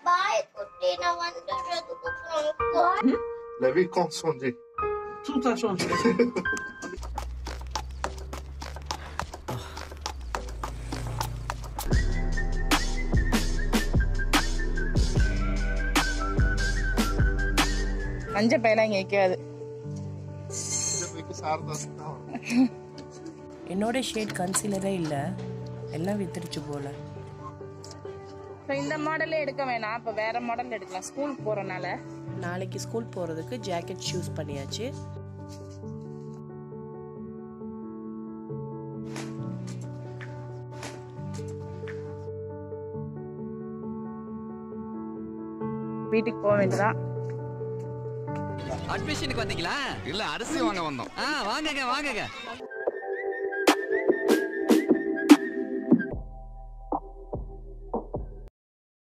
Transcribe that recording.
பாய் குட்டி நான் வந்துடுறதுக்கு அப்புறம் La vie compte changé. Tout a changé. மஞ்ச பையெல்லாம் இங்க வைக்காது Depuis que ça arde, என்னோட ஷேட் கன்சீலரே இல்லை எல்லாம் வித்துருச்சு போல இப்போ இந்த மாடலே எடுக்க வேணாம் இப்போ வேற மாடல் எடுக்கலாம் ஸ்கூல் போறனால நாளைக்கு ஸ்கூல் போகிறதுக்கு ஜாக்கெட் ஷூஸ் பண்ணியாச்சு வீட்டுக்கு போக வேண்டியதான் அட்மிஷனுக்கு வந்தீங்களா இல்ல அரிசி வாங்க வந்தோம் ஆ வாங்கங்க வாங்கங்க